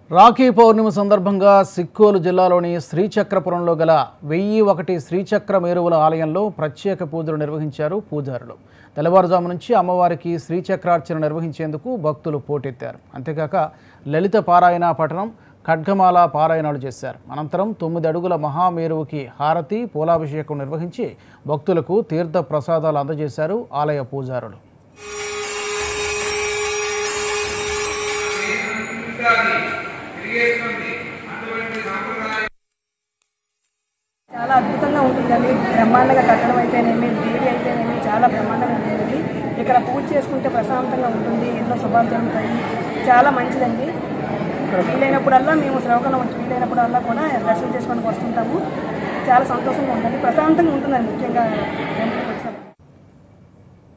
రాఖీ పౌర్ణమి సందర్భంగా సిక్కోలు జిల్లాలోని శ్రీచక్రపురంలో గల వెయ్యి ఒకటి శ్రీచక్ర మేరువుల ఆలయంలో ప్రత్యేక పూజలు నిర్వహించారు పూజారులు తెల్లవారుజాము నుంచి అమ్మవారికి శ్రీచక్రార్చన నిర్వహించేందుకు భక్తులు పోటెత్తారు అంతేకాక లలిత పారాయణ పఠనం ఖడ్గమాల పారాయణాలు చేశారు అనంతరం తొమ్మిది అడుగుల మహామేరువుకి హారతి పూలాభిషేకం నిర్వహించి భక్తులకు తీర్థ ప్రసాదాలు అందజేశారు ఆలయ పూజారులు చాలా అద్భుతంగా ఉంటుందండి బ్రహ్మాండంగా కట్టడం అయితేనేమి దేవి అయితేనేమి చాలా బ్రహ్మాండంగా ఉంటుంది ఇక్కడ పూజ చేసుకుంటే ప్రశాంతంగా ఉంటుంది ఎన్నో శుభాలు జరుగుతాయి చాలా మంచిదండి వీలైనప్పుడల్లా మేము శ్రవకం వచ్చి వీలైనప్పుడల్లా కూడా దర్శనం చేసుకోవడానికి వస్తుంటాము చాలా సంతోషంగా ఉంటుంది ప్రశాంతంగా ఉంటుందండి ముఖ్యంగా టెంపుల్కి వచ్చినప్పుడు